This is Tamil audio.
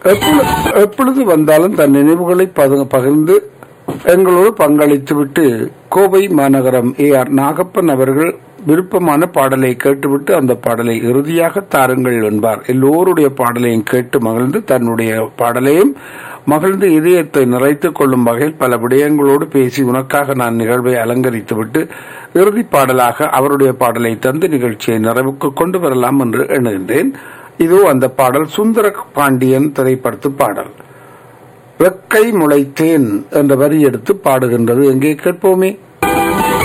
எப்பொழுது எப்பொழுது வந்தாலும் தன் நினைவுகளை பது- பகிர்ந்து எங்களோடு பங்களித்துவிட்டு கோவை மாநகரம் ஏ ஆர் நாகப்பன் அவர்கள் விருப்பமான பாடலை கேட்டுவிட்டு அந்த பாடலை இறுதியாக தாருங்கள் என்பார் எல்லோருடைய பாடலையும் கேட்டு மகிழ்ந்து தன்னுடைய பாடலையும் மகிழ்ந்து இதயத்தை நிறைத்துக் கொள்ளும் வகையில் பல விடயங்களோடு பேசி உனக்காக நான் நிகழ்வை அலங்கரித்துவிட்டு இறுதி பாடலாக அவருடைய பாடலை தந்து நிகழ்ச்சியை நிறைவுக்கு கொண்டு வரலாம் என்று எண்ணுகின்றேன் இதோ அந்த பாடல் சுந்தர பாண்டியன் திரைப்படத்து பாடல் வெக்கை முளைத்தேன் என்ற வரி எடுத்து பாடுகின்றது எங்கே கேட்போமே